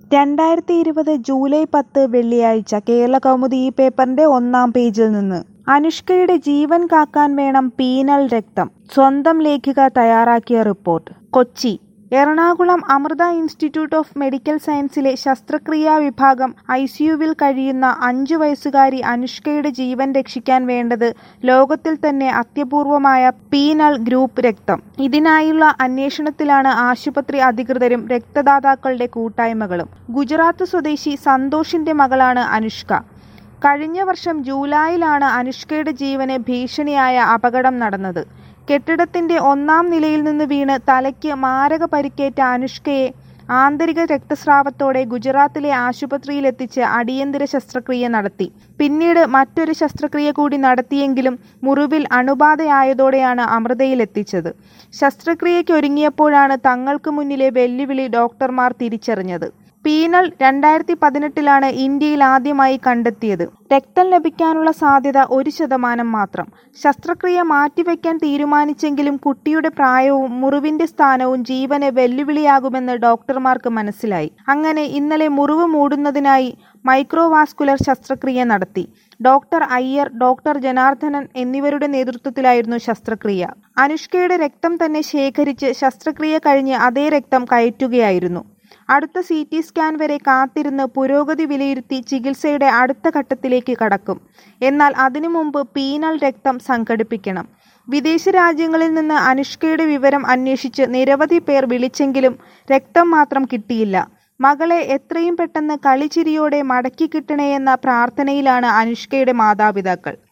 രണ്ടായിരത്തി ഇരുപത് ജൂലൈ പത്ത് വെള്ളിയാഴ്ച കേരളകൗമുദി ഈ പേപ്പറിന്റെ ഒന്നാം പേജിൽ നിന്ന് അനുഷ്കയുടെ ജീവൻ കാക്കാൻ വേണം പീനൽ രക്തം സ്വന്തം ലേഖിക തയ്യാറാക്കിയ report Kochi Ernakulam Amrita institute of medical സയൻസിലെ ശസ്ത്രക്രിയാ വിഭാഗം ഐസിയുവിൽ കഴിയുന്ന അഞ്ചു വയസ്സുകാരി അനുഷ്കയുടെ ജീവൻ രക്ഷിക്കാൻ വേണ്ടത് ലോകത്തിൽ തന്നെ അത്യപൂർവമായ പീനൽ ഗ്രൂപ്പ് രക്തം ഇതിനായുള്ള അന്വേഷണത്തിലാണ് ആശുപത്രി അധികൃതരും രക്തദാതാക്കളുടെ കൂട്ടായ്മകളും ഗുജറാത്ത് സ്വദേശി സന്തോഷിന്റെ മകളാണ് അനുഷ്ക കഴിഞ്ഞ വർഷം ജൂലൈയിലാണ് അനുഷ്കയുടെ ജീവന് ഭീഷണിയായ അപകടം നടന്നത് കെട്ടിടത്തിന്റെ ഒന്നാം നിലയിൽ നിന്ന് വീണ് തലയ്ക്ക് മാരക പരിക്കേറ്റ അനുഷ്കയെ ആന്തരിക രക്തസ്രാവത്തോടെ ഗുജറാത്തിലെ ആശുപത്രിയിലെത്തിച്ച് അടിയന്തര ശസ്ത്രക്രിയ നടത്തി പിന്നീട് മറ്റൊരു ശസ്ത്രക്രിയ കൂടി നടത്തിയെങ്കിലും മുറിവിൽ അണുബാധയായതോടെയാണ് അമൃതയിലെത്തിച്ചത് ശസ്ത്രക്രിയയ്ക്ക് ഒരുങ്ങിയപ്പോഴാണ് തങ്ങൾക്ക് മുന്നിലെ വെല്ലുവിളി ഡോക്ടർമാർ തിരിച്ചറിഞ്ഞത് പീനൽ രണ്ടായിരത്തി പതിനെട്ടിലാണ് ഇന്ത്യയിൽ ആദ്യമായി കണ്ടെത്തിയത് രക്തം ലഭിക്കാനുള്ള സാധ്യത ഒരു ശതമാനം മാത്രം ശസ്ത്രക്രിയ മാറ്റിവെക്കാൻ തീരുമാനിച്ചെങ്കിലും കുട്ടിയുടെ പ്രായവും മുറിവിന്റെ സ്ഥാനവും ജീവന് വെല്ലുവിളിയാകുമെന്ന് ഡോക്ടർമാർക്ക് മനസ്സിലായി അങ്ങനെ ഇന്നലെ മുറിവ് മൂടുന്നതിനായി മൈക്രോവാസ്കുലർ ശസ്ത്രക്രിയ നടത്തി ഡോക്ടർ അയ്യർ ഡോക്ടർ ജനാർദ്ദനൻ എന്നിവരുടെ നേതൃത്വത്തിലായിരുന്നു ശസ്ത്രക്രിയ അനുഷ്കയുടെ രക്തം തന്നെ ശേഖരിച്ച് ശസ്ത്രക്രിയ കഴിഞ്ഞ് അതേ രക്തം കയറ്റുകയായിരുന്നു അടുത്ത സി ടി സ്കാൻ വരെ കാത്തിരുന്ന് പുരോഗതി വിലയിരുത്തി ചികിത്സയുടെ അടുത്ത ഘട്ടത്തിലേക്ക് കടക്കും എന്നാൽ അതിനു മുമ്പ് പീനൽ രക്തം സംഘടിപ്പിക്കണം വിദേശ രാജ്യങ്ങളിൽ നിന്ന് അനുഷ്കയുടെ വിവരം അന്വേഷിച്ച് നിരവധി പേർ വിളിച്ചെങ്കിലും രക്തം മാത്രം കിട്ടിയില്ല മകളെ എത്രയും പെട്ടെന്ന് കളിച്ചിരിയോടെ മടക്കി കിട്ടണേയെന്ന പ്രാർത്ഥനയിലാണ് അനുഷ്കയുടെ മാതാപിതാക്കൾ